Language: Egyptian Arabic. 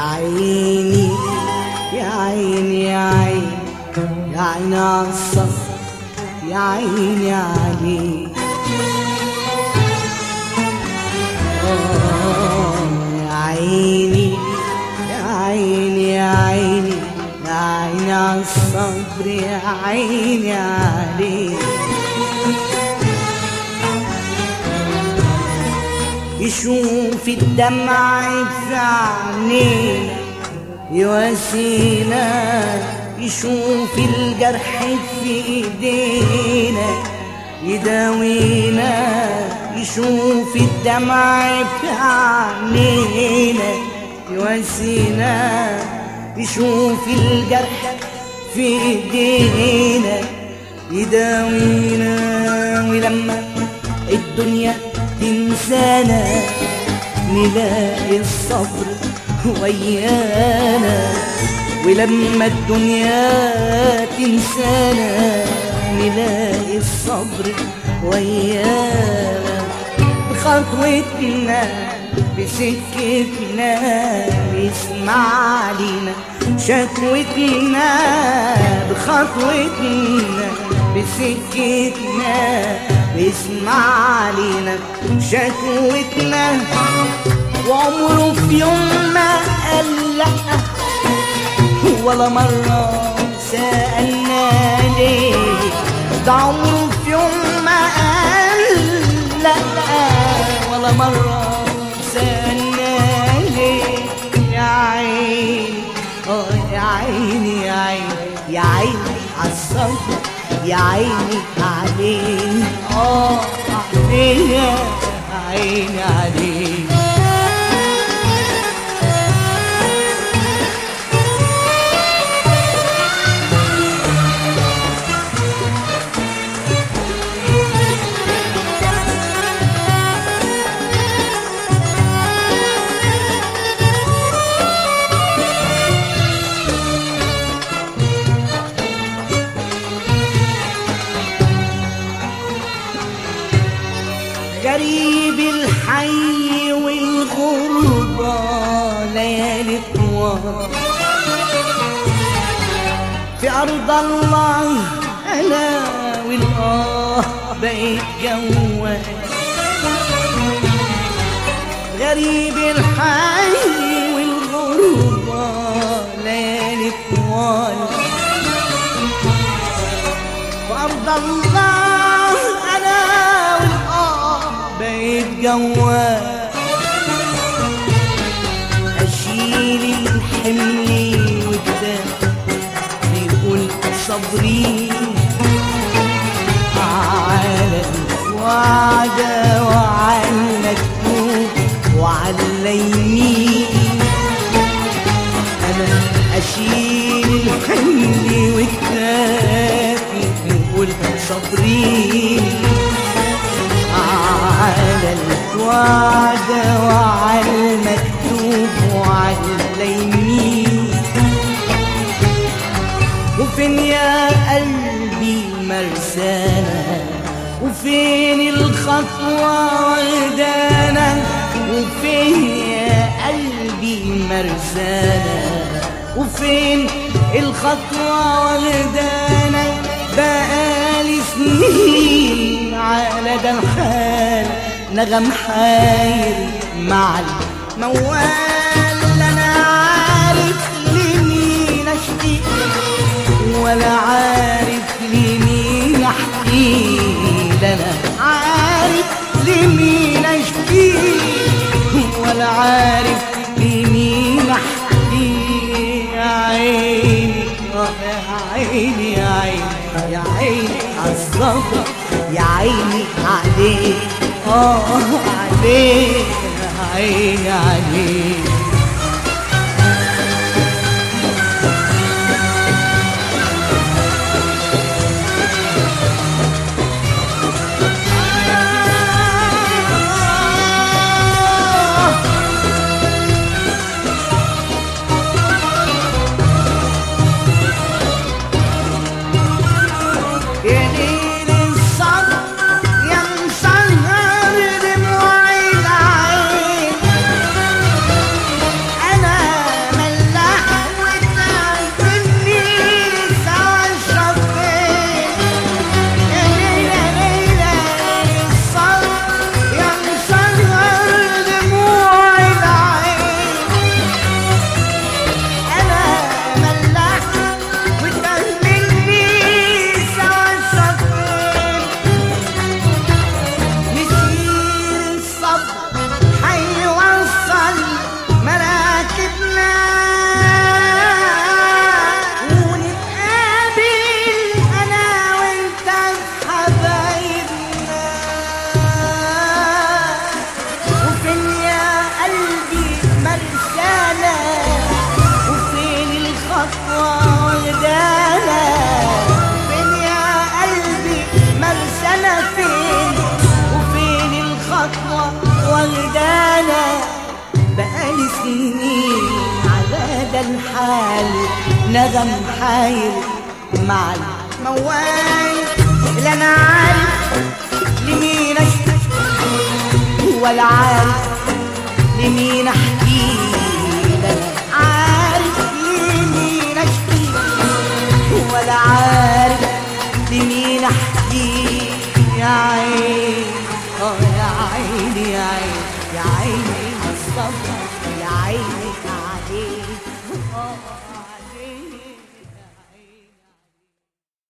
عيني يا عيني يا عيني يا عيني عالصف يا عيني عليك آه، يا عيني يا عيني يا عيني يا عيني عالصبر يا عيني عليك يشوف الدمع في عينينا يواسينا يشوف الجرح في ايدينا يداوينا يشوف الدمع في عينينا يواسينا يشوف الجرح في ايدينا يداوينا ولما الدنيا تنسانا نلاقي الصبر ويانا ولما الدنيا تنسانا نلاقي الصبر ويانا بخطوتنا بسكتنا بيسمع لينا شكوتنا بخطوتنا بسكتنا بيسمع لينا شكوتنا وعمره في يوم ما قال لأ ولا مرة سألنا ليه ده عمره في يوم ما قال لا ولا مرة سألنا ليه يا عيني اه يا عيني يا عيني يا عيني عالصبر يا عيني عليك اه عليك يا عيني عليك غريب الحي والغربة ليالي طوال في أرض الله أنا والآه بقيت جوال غريب الحي والغربة ليالي طوال في أرض الله أنا والآه بقيت جوال أشيل الحمل وقدام يقول صبري على الوعدة وعلى المكتوب وعلى يمين أنا أشيل الحمل وكتافي يقول صبري على الوعدة وعلى المكتوب وعلى يمين وفين يا قلبي مرسانة وفين الخطوة ودانا وفين يا قلبي مرسانة وفين الخطوة ودانا بقالي سنين على ده الحال نغم حاير مع الموال لا انا عارف لمين اشتي ولا عارف لمين احكي لا انا عارف لمين اشكي ولا عارف لمين احكي يا عيني آه يا عيني يا عيني يا عيني عالصبر يا عيني عليك اه عليك يا عيني عليك يا ليل الصبر يا مسهر دموع العين الحال نغم حاير مع الموال لا انا عارف لمين اشتكي ولا عارف لمين احكي لا أنا عارف لمين اشكي ولا عارف لمين احكي يا عيني اه يا عيني يا عيني يا عيني على الصبر يا عيني عليك آه